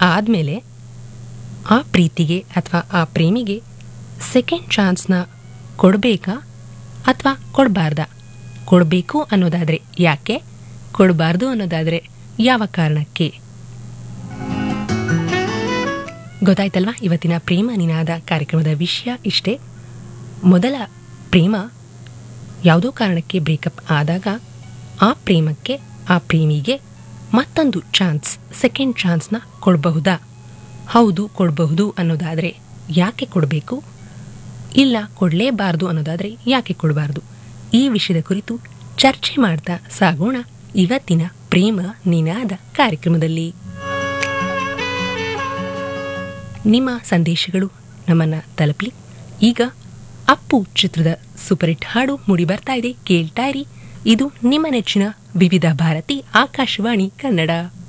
ಆದಮೇಲೆ ಆ ಪ್ರೀತಿಗೆ ಅಥವಾ ಆ ಪ್ರೇಮಿಗೆ ಸೆಕೆಂಡ್ ಚಾನ್ಸ್ನ ಕೊಡಬೇಕಾ ಅಥವಾ ಕೊಡಬಾರ್ದಾ ಕೊಡಬೇಕು ಅನ್ನೋದಾದರೆ ಯಾಕೆ ಕೊಡಬಾರ್ದು ಅನ್ನೋದಾದರೆ ಯಾವ ಕಾರಣಕ್ಕೆ ಗೊತ್ತಾಯ್ತಲ್ವಾ ಇವತ್ತಿನ ಪ್ರೇಮ ನಿನಾದ ಕಾರ್ಯಕ್ರಮದ ವಿಷಯ ಇಷ್ಟೇ ಮೊದಲ ಪ್ರೇಮ ಯಾವುದೋ ಕಾರಣಕ್ಕೆ ಬ್ರೇಕಪ್ ಆದಾಗ ಆ ಪ್ರೇಮಕ್ಕೆ ಆ ಪ್ರೇಮಿಗೆ ಮತ್ತೊಂದು ಚಾನ್ಸ್ ಸೆಕೆಂಡ್ ಚಾನ್ಸ್ನ ಕೊಡಬಹುದಾ ಹೌದು ಕೊಡಬಹುದು ಅನ್ನೋದಾದರೆ ಯಾಕೆ ಕೊಡಬೇಕು ಇಲ್ಲ ಕೊಡಲೇಬಾರ್ದು ಅನ್ನೋದಾದರೆ ಯಾಕೆ ಕೊಡಬಾರ್ದು ಈ ವಿಷಯದ ಕುರಿತು ಚರ್ಚೆ ಮಾಡ್ತಾ ಸಾಗೋಣ ಇವತ್ತಿನ ಪ್ರೇಮ ನಿನಾದ ಕಾರ್ಯಕ್ರಮದಲ್ಲಿ ನಿಮ್ಮ ಸಂದೇಶಗಳು ನಮ್ಮನ್ನ ತಲುಪಲಿ ಈಗ ಅಪ್ಪು ಚಿತ್ರದ ಸೂಪರ್ ಹಿಟ್ ಹಾಡು ಮೂಡಿ ಬರ್ತಾ ಇದೆ ಕೇಳ್ತಾ ಇರಿ ಇದು ನಿಮ್ಮ ನೆಚ್ಚಿನ ವಿವಿಧ ಭಾರತಿ ಆಕಾಶವಾಣಿ ಕನ್ನಡ